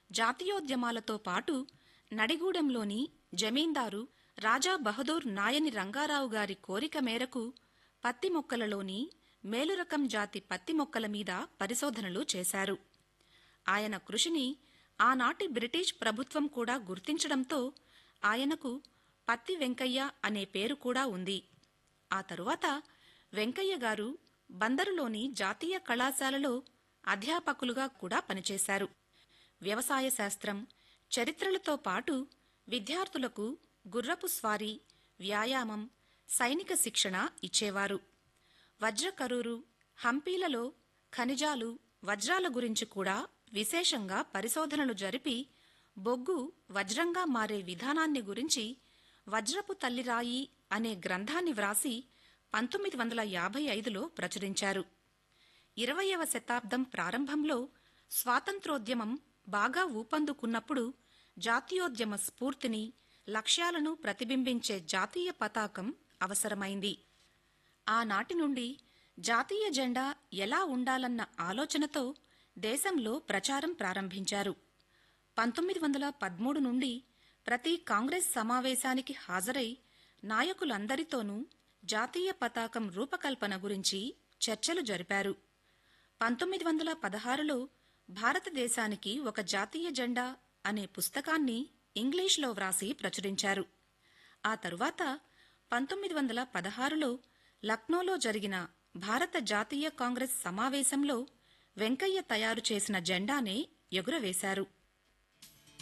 జాతీయోద్యమాలతో పాటు నడిగూడెంలోని జమీందారు రాజా బహదూర్ నాయని రంగారావు గారి కోరిక మేరకు పత్తి మొక్కలలోని మేలురకం జాతి పత్తి మొక్కల మీద పరిశోధనలు చేశారు ఆయన కృషిని ఆనాటి బ్రిటిష్ ప్రభుత్వం కూడా గుర్తించడంతో ఆయనకు పత్తి వెంకయ్య అనే పేరు కూడా ఉంది ఆ తరువాత వెంకయ్య గారు బందరులోని జాతీయ కళాశాలలో అధ్యాపకులుగా కూడా పనిచేశారు వ్యవసాయ శాస్త్రం చరిత్రలతో పాటు విద్యార్థులకు గుర్రపు స్వారీ వ్యాయామం సైనిక శిక్షణ ఇచ్చేవారు వజ్రకరూరు హంపీలలో ఖనిజాలు వజ్రాల గురించి కూడా విశేషంగా పరిశోధనలు జరిపి బొగ్గు వజ్రంగా మారే విధానాన్ని గురించి వజ్రపు తల్లిరాయి అనే గ్రంథాన్ని వ్రాసి పంతొమ్మిది వందల యాభై ఐదులో ప్రచురించారు ఇరవయవ శతాబ్దం ప్రారంభంలో స్వాతంత్రోద్యమం బాగా ఊపందుకున్నప్పుడు జాతీయోద్యమ స్ఫూర్తిని లక్ష్యాలను ప్రతిబింబించే జాతీయ పతాకం అవసరమైంది ఆనాటి నుండి జాతీయ జెండా ఎలా ఉండాలన్న ఆలోచనతో దేశంలో ప్రచారం ప్రారంభించారు పంతొమ్మిది వందల పదమూడు నుండి ప్రతి కాంగ్రెస్ సమావేశానికి హాజరై నాయకులందరితోనూ జాతీయ పతాకం రూపకల్పన గురించి చర్చలు జరిపారు పంతొమ్మిది వందల పదహారులో భారతదేశానికి ఒక జాతీయ జెండా అనే పుస్తకాన్ని ఇంగ్లీష్లో వ్రాసి ప్రచురించారు ఆ తరువాత పంతొమ్మిది వందల పదహారులో లక్నోలో జరిగిన భారత జాతీయ కాంగ్రెస్ సమావేశంలో వెంకయ్య తయారు చేసిన జెండానే ఎగురవేశారు